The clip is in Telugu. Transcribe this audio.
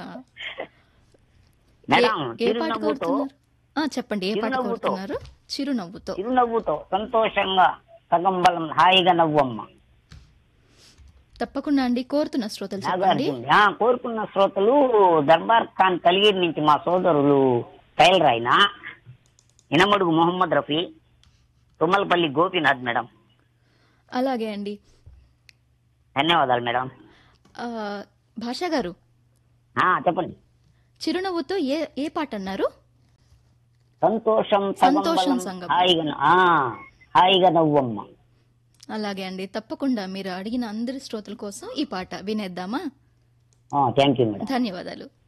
ఆ. మేడం ఏ- ఏ పాట చిరునవ్వుతో కోరుతున్నారు ఆ, చెప్పండి ఏ పాట చిరునవ్వుతో. కోరుతున్నారు చిరునవ్వుతో చిరునవ్వుతో సంతోషంగా సగం బలం హాయిగా నవ్వమ్మ తప్పకుండా అండి కోరుతున్న శ్రోతలు చెప్పండి నాగార్జున ఆ, కోరుకున్న శ్రోతలు దర్బార్ ఖాన్ కలిగిరి నుంచి మా సోదరులు టైలర్ ఆయన ఇనమడుగు మొహమ్మద్ రఫీ తుమ్మలపల్లి గోపీనాథ్ మేడం అలాగే అండి ధన్యవాదాలు మేడం ఆ, భాషా గారు ఆ, చెప్పండి చిరునవ్వుతో ఏ ఏ పాట అన్నారు సంతోషం సగం సంతోషం బలం, సంగం. హాయిగా న- ఆ, హాయిగా నవ్వమ్మ అలాగే అండి తప్పకుండా మీరు అడిగిన అందరి శ్రోతల కోసం ఈ పాట వినేద్దామా థ్యాంక్ యూ మేడం ధన్యవాదాలు